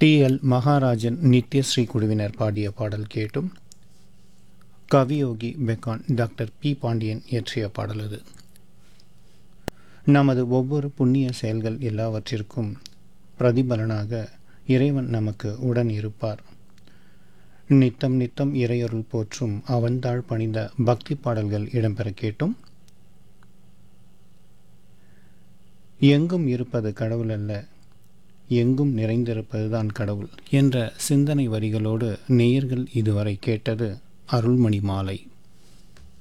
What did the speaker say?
D L மகாராஜன் நித்யஸ்ரீ குழுவினர் பாடிய பாடல் கேட்டும் கவியோகி பெக்கான் டாக்டர் பி பாண்டியன் இயற்றிய பாடல் இது நமது ஒவ்வொரு புண்ணிய செயல்கள் எல்லாவற்றிற்கும் பிரதிபலனாக இறைவன் நமக்கு உடன் இருப்பார் நித்தம் நித்தம் இறையருள் போற்றும் அவன்தாழ் பணிந்த பக்தி பாடல்கள் இடம்பெற கேட்டும் எங்கும் இருப்பது கடவுள் அல்ல எங்கும் நிறைந்திருப்பதுதான் கடவுள் என்ற சிந்தனை வரிகளோடு நேயர்கள் இதுவரை கேட்டது அருள்மணி மாலை